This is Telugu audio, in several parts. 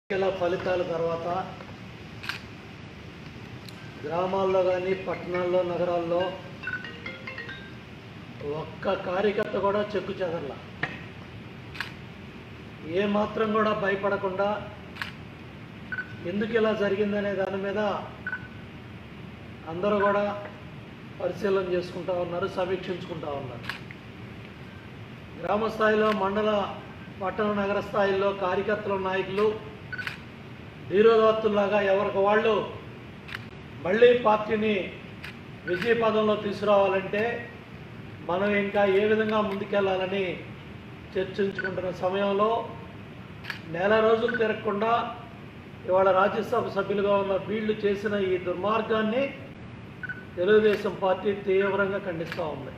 ఎన్నికల ఫలితాల తర్వాత గ్రామాల్లో కానీ పట్టణాల్లో నగరాల్లో ఒక్క కార్యకర్త కూడా చెక్కు చెదరల ఏ మాత్రం కూడా భయపడకుండా ఎందుకు ఇలా జరిగిందనే దాని మీద అందరూ కూడా పరిశీలన చేసుకుంటా ఉన్నారు సమీక్షించుకుంటా ఉన్నారు గ్రామ స్థాయిలో మండల పట్టణ నగర స్థాయిలో కార్యకర్తలు నాయకులు ధీరోదాత్తుల్లాగా ఎవరికి వాళ్ళు మళ్ళీ పార్టీని విజయ పదంలో తీసుకురావాలంటే మనం ఇంకా ఏ విధంగా ముందుకెళ్ళాలని చర్చించుకుంటున్న సమయంలో నెల రోజులు తిరగకుండా ఇవాళ రాజ్యసభ సభ్యులుగా ఉన్న వీళ్ళు చేసిన ఈ దుర్మార్గాన్ని తెలుగుదేశం పార్టీ తీవ్రంగా ఖండిస్తూ ఉంది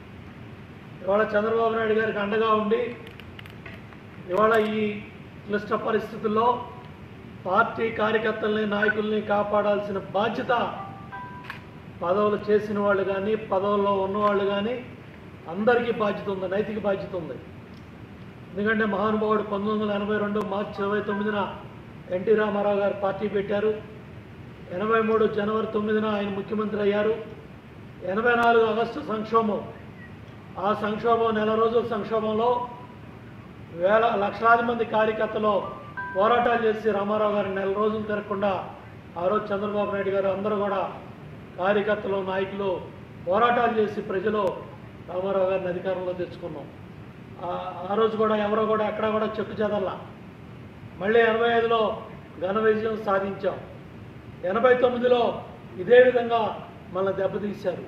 ఇవాళ చంద్రబాబు నాయుడు గారికి అండగా ఉండి ఇవాళ ఈ క్లిష్ట పరిస్థితుల్లో పార్టీ కార్యకర్తల్ని నాయకుల్ని కాపాడాల్సిన బాధ్యత పదవులు చేసిన వాళ్ళు కానీ పదవుల్లో ఉన్నవాళ్ళు కానీ అందరికీ బాధ్యత ఉంది నైతిక బాధ్యత ఉంది ఎందుకంటే మహానుభావుడు పంతొమ్మిది వందల ఎనభై రెండు మార్చి ఇరవై తొమ్మిదిన ఎన్టీ రామారావు గారు పార్టీ పెట్టారు ఎనభై మూడు జనవరి తొమ్మిదిన ఆయన ముఖ్యమంత్రి అయ్యారు ఎనభై నాలుగు ఆగస్టు సంక్షోభం ఆ సంక్షోభం నెల రోజుల సంక్షోభంలో వేల లక్షలాది మంది కార్యకర్తలు పోరాటాలు చేసి రామారావు గారు నెల రోజులు తిరగకుండా ఆ రోజు చంద్రబాబు నాయుడు గారు అందరూ కూడా కార్యకర్తలు నాయకులు పోరాటాలు చేసి ప్రజలు రామారావు గారిని అధికారంలో తెచ్చుకున్నాం ఆ- ఆ రోజు కూడా ఎవరో కూడా ఎక్కడ కూడా చెక్కు చెదల్లా మళ్ళీ ఎనభై ఐదులో ఘన విజయం సాధించాం ఎనభై తొమ్మిదిలో ఇదే విధంగా మనల్ని దెబ్బతీశారు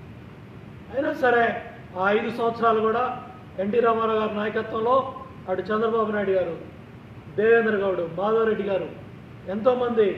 అయినా సరే ఆ ఐదు సంవత్సరాలు కూడా ఎన్టీ రామారావు గారి నాయకత్వంలో అటు చంద్రబాబు నాయుడు గారు దేవేంద్ర గౌడ్ మాధవరెడ్డి గారు ఎంతోమంది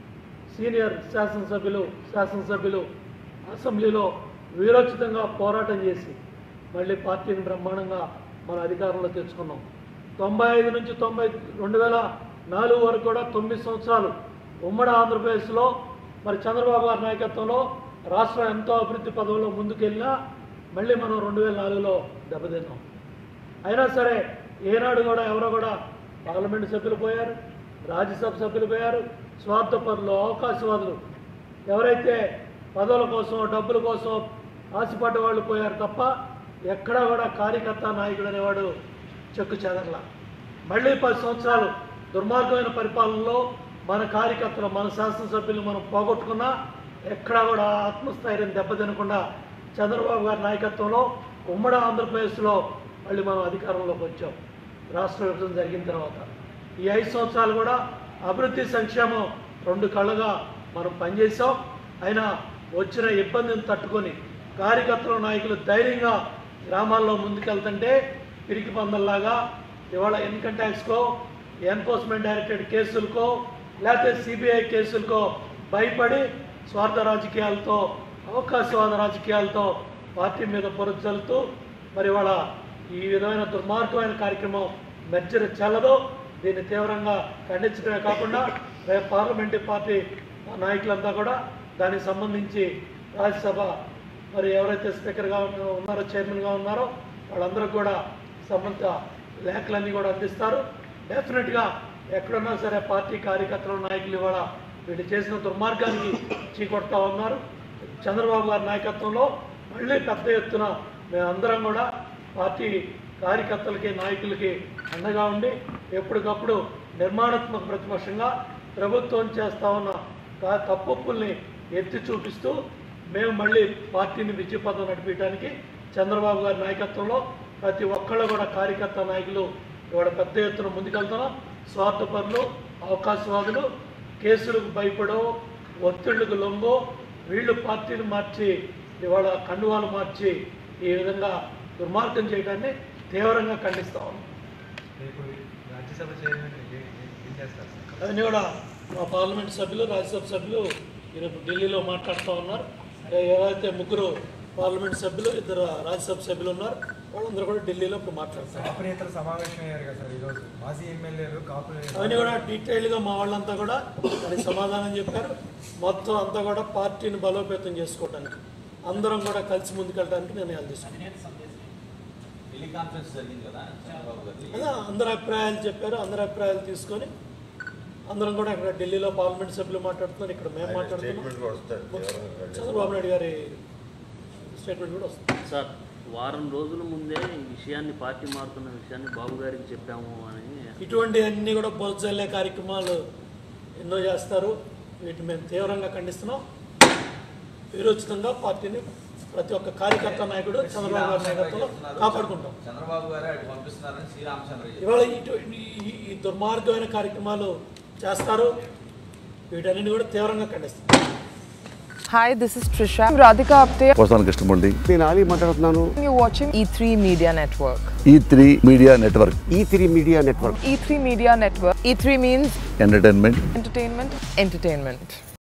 సీనియర్ శాసనసభ్యులు శాసనసభ్యులు అసెంబ్లీలో వీరోచితంగా పోరాటం చేసి మళ్ళీ పార్టీని బ్రహ్మాండంగా మన అధికారంలో తెచ్చుకున్నాం తొంభై ఐదు నుంచి తొంభై రెండు వేల నాలుగు వరకు కూడా తొమ్మిది సంవత్సరాలు ఉమ్మడి ఆంధ్రప్రదేశ్లో మరి చంద్రబాబు గారి నాయకత్వంలో రాష్ట్రం ఎంతో అభివృద్ధి పదవిలో ముందుకెళ్ళినా మళ్ళీ మనం రెండు వేల నాలుగులో దెబ్బతిన్నాం అయినా సరే ఏనాడు కూడా ఎవరో కూడా పార్లమెంటు సభ్యులు పోయారు రాజ్యసభ సభ్యులు పోయారు స్వార్థపరులు అవకాశవాదులు ఎవరైతే పదవుల కోసం డబ్బుల కోసం ఆశపడ్డ వాళ్ళు పోయారు తప్ప ఎక్కడా కూడా కార్యకర్త నాయకుడు అనేవాడు చెక్కు చెదరల మళ్ళీ పది సంవత్సరాలు దుర్మార్గమైన పరిపాలనలో మన కార్యకర్తలు మన శాసనసభ్యులు మనం పోగొట్టుకున్నా ఎక్కడా కూడా ఆత్మస్థైర్యం దెబ్బతినకుండా చంద్రబాబు గారి నాయకత్వంలో ఉమ్మడి ఆంధ్రప్రదేశ్లో మళ్ళీ మనం అధికారంలోకి వచ్చాం రాష్ట్ర విభజన జరిగిన తర్వాత ఈ ఐదు సంవత్సరాలు కూడా అభివృద్ధి సంక్షేమం రెండు కళ్ళుగా మనం పనిచేసాం అయినా వచ్చిన ఇబ్బందిని తట్టుకొని కార్యకర్తలు నాయకులు ధైర్యంగా గ్రామాల్లో ముందుకెళ్తుంటే పిరికి పందల్లాగా ఇవాళ ఇన్కమ్ ట్యాక్స్కో ఎన్ఫోర్స్మెంట్ డైరెక్టరేట్ కేసులకో లేకపోతే సిబిఐ కేసులకో భయపడి స్వార్థ రాజకీయాలతో అవకాశవాద రాజకీయాలతో పార్టీ మీద పొరుచలుతూ మరి ఇవాళ ఈ విధమైన దుర్మార్గమైన కార్యక్రమం మెచ్చరి చెల్లదు దీన్ని తీవ్రంగా ఖండించడమే కాకుండా రేపు పార్లమెంటరీ పార్టీ నాయకులంతా కూడా దానికి సంబంధించి రాజ్యసభ మరి ఎవరైతే స్పీకర్గా ఉన్న- ఉన్నారో చైర్మన్గా ఉన్నారో వాళ్ళందరూ కూడా సంబంధిత లేఖలన్నీ కూడా అందిస్తారు డెఫినెట్గా ఎక్కడున్నా సరే పార్టీ కార్యకర్తలు నాయకులు ఇవాళ వీళ్ళు చేసిన దుర్మార్గానికి చీకొడతా ఉన్నారు చంద్రబాబు గారి నాయకత్వంలో మళ్ళీ పెద్ద ఎత్తున మేమందరం కూడా పార్టీ కార్యకర్తలకి నాయకులకి అండగా ఉండి ఎప్పటికప్పుడు నిర్మాణాత్మక ప్రతిపక్షంగా ప్రభుత్వం చేస్తా ఉన్న కా- తప్పుల్ని ఎత్తి చూపిస్తూ మేము మళ్ళీ పార్టీని విజయపథం నడిపించడానికి చంద్రబాబు గారి నాయకత్వంలో ప్రతి ఒక్కళ్ళు కూడా కార్యకర్త నాయకులు ఇవాళ పెద్ద ఎత్తున ముందుకెళ్తున్నాం స్వార్థపరులు అవకాశవాదులు కేసులకు భయపడో ఒత్తిళ్లకు లొంగో వీళ్ళు పార్టీని మార్చి ఇవాళ కండువాలు మార్చి ఈ విధంగా దుర్మార్గం చేయడాన్ని తీవ్రంగా ఖండిస్తా ఉన్నాం రేపు రాజ్యసభ చైర్మన్ ఏ- ఏ- ఏం చేస్తారు సార్ అవన్నీ కూడా మా పార్లమెంట్ సభ్యులు రాజ్యసభ సభ్యులు ఈరోజు ఢిల్లీలో మాట్లాడుతూ ఉన్నారు ఏ- ఎవరైతే ముగ్గురు పార్లమెంట్ సభ్యులు ఇద్దరు రాజ్యసభ సభ్యులు ఉన్నారు వాళ్ళందరూ కూడా ఢిల్లీలో ఇప్పుడు మాట్లాడతారు కాపునేతలు సమావేశం అయ్యారు కదా సార్ ఈరోజు మాజీ ఎమ్మెల్యేలు కాపు అవన్నీ కూడా డీటెయిల్గా మా వాళ్ళంతా కూడా దానికి సమాధానం చెప్పారు మొత్తం అంతా కూడా పార్టీని బలోపేతం చేసుకోవడానికి అందరం కూడా కలిసి ముందుకెళ్ళడానికి నిర్ణయాలు తీసుకున్నాం టెలికాన్ఫరెన్స్ జరిగింది కదా చంద్రబాబు గారి అదే అందరి అభిప్రాయాలు చెప్పారు అందరి అభిప్రాయాలు తీసుకొని అందరం కూడా ఇక్కడ ఢిల్లీలో పార్లమెంట్ సభ్యులు మాట్లాడుతున్నారు ఇక్కడ మేము మాట్లాడుతున్నాం చంద్రబాబు నాయుడు గారి స్టేట్మెంట్ కూడా వస్తుంది సార్ వారం రోజుల ముందే ఈ విషయాన్ని పార్టీ మారుతున్న విషయాన్ని బాబు గారికి చెప్పాము అని ఇటువంటి అన్ని కూడా బొజ్జల్లే కార్యక్రమాలు ఎన్నో చేస్తారు వీటిని మేము తీవ్రంగా ఖండిస్తున్నాం విరోచితంగా పార్టీని ప్రతి ఒక్క కార్యకర్త నాయకుడు చంద్రబాబు గారి నాయకత్వంలో కాపాడుకుంటాం చంద్రబాబు గారు అటు పంపిస్తున్నారని శ్రీరామచంద్ర చెప్పారు. ఇవాళ ఇటు ఈ- ఈ దుర్మార్గమైన కార్యక్రమాలు చేస్తారు వీటన్నిటిని కూడా తీవ్రంగా ఖండిస్తాం Hi, this is Trisha. I'm Radhika Apte. వస్తాను కృష్ణమూర్తి నేను ఆలీ మాట్లాడుతున్నాను You're watching E3 Media Network. E three media network E three media network E3 Media Network. E3 means entertainment entertainment, entertainment.